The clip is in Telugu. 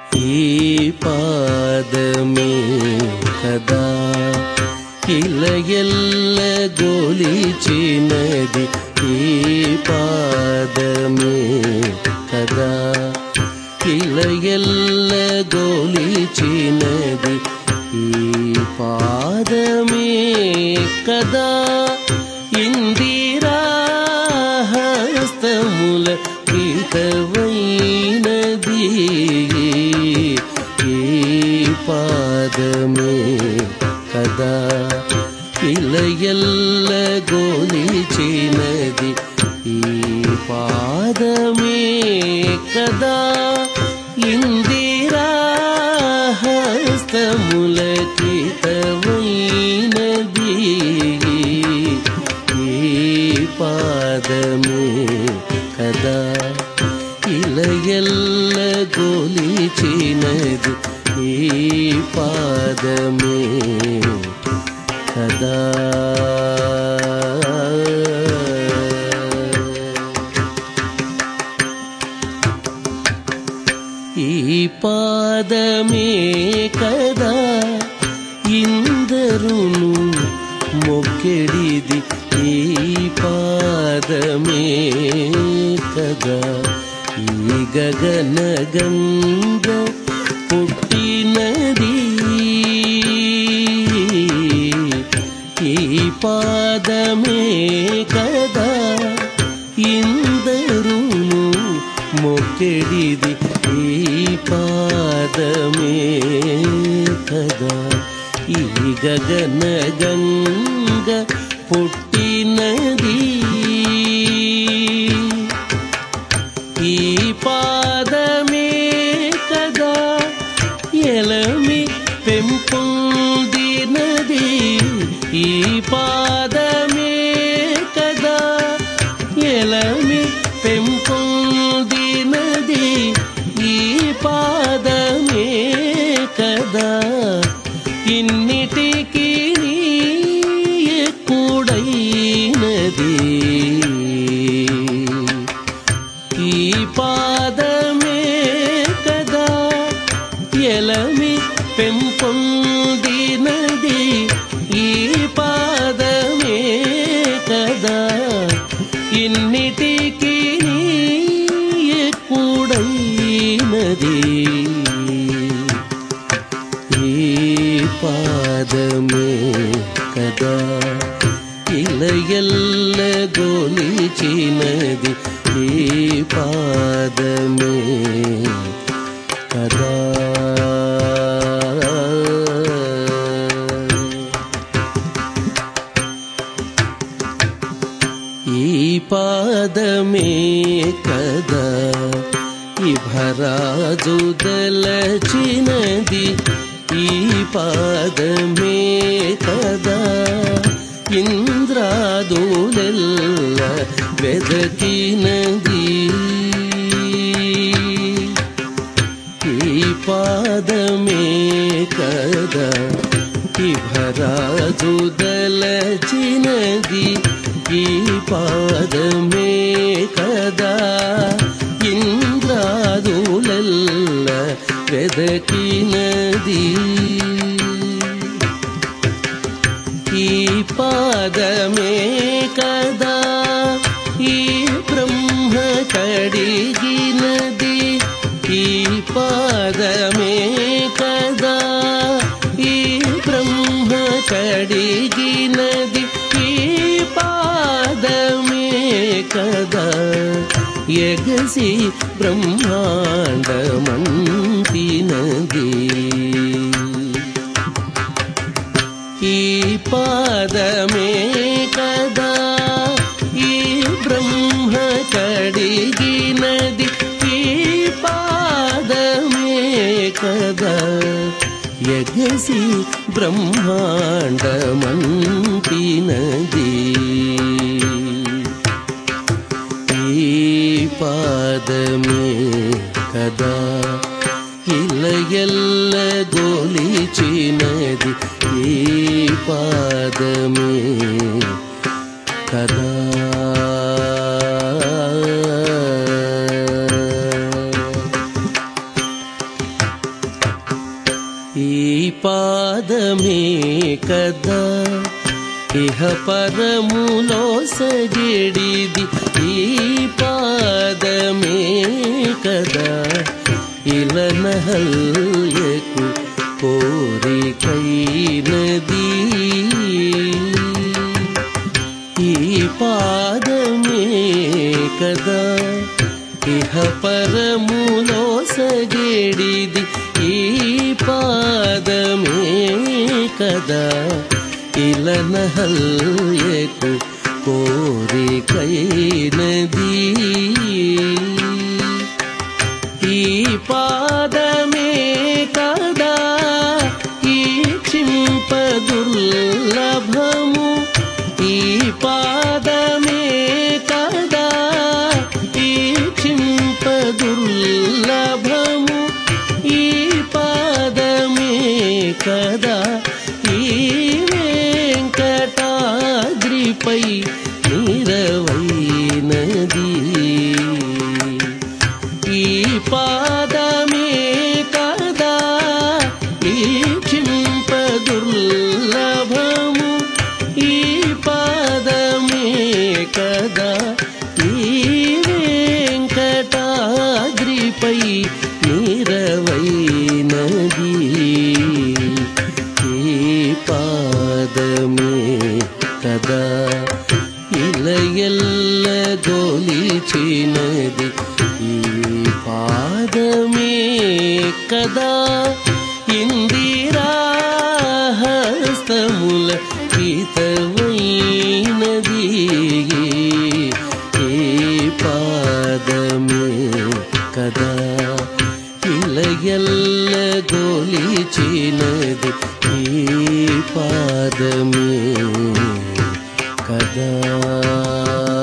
ఈ పాదమే కదా ఇలయల్ల గోలిచినది ఈ పాదమే కదా ఇలయల్ల గోలిచినది ఈ పాదమే కదా ఇందిరా హస్తముల గీతవైనది ఈ పాదమే కదా ఇలయల్ల గోలిచినది ఈ పాదమే కదా ఇందిరా హస్తముల కితమైనది ఈ పాదమే కదా ఇలయల్ల గోలిచినది ఈ పాదమే కదా ఈ పాదమే కదా ఇందరును మొక్కెడిది ఈ పాదమే కదా ఈ గగన గంగ పుట్టినది ఈ పాదమే కదా ఇందరును మొక్కెడిది ఈ పాదమే కదా ఈ గగన గంగ పుట్టినది ఈ పాదమే కదా ఎలమి పెంపొందినది ఈ పాదమే కదా ఎలమి పెంపొందినది ఈ పాదమే కదా ఇన్నిటికీ ఎక్కుడైనది ఈ పాదమే కదా ఎలమి పెంపొందినది ఈ పాదమే కదా ఇన్నిటికీ ఎక్కుడైనది ఈ పాదమే కదా ఇలయల్ల గోలిచినది ఈ పాదమే కదా ఈ పాదమే కదా ఇభరాజు దలచినది ఈ పాదమే కదా ఇంద్రాదులెల్ల వెదకినది ఈ పాదమే కదా ఇభరాజు దలచినది ఈ పాదమే కదా ఇంద్రాదులెల్ల వెదకినది ఈ పాదమే కదా ఈ బ్రహ్మ కడిగినది ఈ పాదమే కదా ఈ బ్రహ్మ కడిగినది ఈ పాదమే కదా ఎగసి బ్రహ్మాండమంతినది ఈ పాదమే కదా ఈ బ్రహ్మ కడిగినది ఈ పాదమే కదా ఎగసి బ్రహ్మాండమంతినది ఈ పాదమే కదా ఇలయల్ల గోలిచినది ఈ పాదమే కదా ఇహ పరములో సగడిది ఈ పాదమే కదా ఇలనహల్యకు కోరికైనది ఈ పాదమే కదా ఇహ పరములో సగడిది ఈ పాదమే కదా ఇలనహల్యకు కోరికైనది ఈ పాదమే కదా ఈ క్షింపదుర్లభము ఈ పాదమే కదా ఈ క్షింపదుర్లభము ఈ పాదమే కదా ఈ వెంకటాద్రిపై నిరవైనది ఈ పాదమే కదా ఈ క్షింపదుర్లభము ఈ పాదమే కదా ఈ వెంకటాద్రిపై నిరవైనది ఈ పాదమే కదా ఇలయల్ల గోలిచినది ఈ పాదమే కదా ఇందిరాహస్తముల హితమైనది ఏ పాదమే కదా ఇలయల్ల గోలిచినది ఈ పాదమే కదా